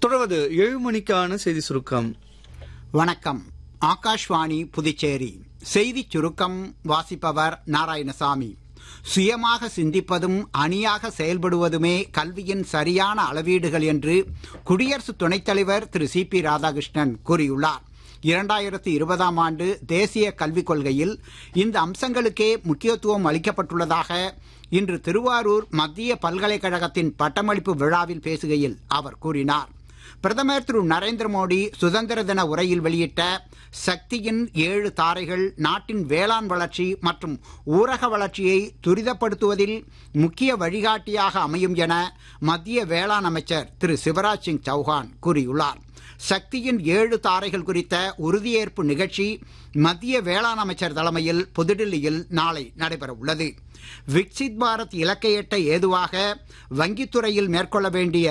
தொடர்வது ஏழு மணிக்கான செய்தி சுருக்கம் வணக்கம் ஆகாஷ்வாணி புதுச்சேரி செய்திச் சுருக்கம் வாசிப்பவர் நாராயணசாமி சுயமாக சிந்திப்பதும் அணியாக செயல்படுவதுமே கல்வியின் சரியான அளவீடுகள் என்று குடியரசு துணைத் தலைவர் திரு சி பி ராதாகிருஷ்ணன் கூறியுள்ளார் இரண்டாயிரத்து இருபதாம் ஆண்டு தேசிய கல்விக் கொள்கையில் இந்த அம்சங்களுக்கே முக்கியத்துவம் அளிக்கப்பட்டுள்ளதாக இன்று திருவாரூர் மத்திய பல்கலைக்கழகத்தின் பட்டமளிப்பு விழாவில் பேசுகையில் அவர் கூறினார் பிரதமர் திரு நரேந்திர மோடி சுதந்திர தின உரையில் வெளியிட்ட சக்தியின் ஏழு தாரைகள் நாட்டின் வேளாண் வளர்ச்சி மற்றும் ஊரக வளர்ச்சியை துரிதப்படுத்துவதில் முக்கிய வழிகாட்டியாக அமையும் என மத்திய வேளாண் அமைச்சர் திரு சிவராஜ் சிங் சௌஹான் கூறியுள்ளார் சக்தியின் ஏழு தாரைகள் குறித்த உறுதியேற்பு நிகழ்ச்சி மத்திய வேளாண் அமைச்சர் தலைமையில் புதுடில்லியில் நாளை நடைபெற உள்ளது விக்சித் பாரத் இலக்கை எட்ட ஏதுவாக வங்கித்துறையில் மேற்கொள்ள வேண்டிய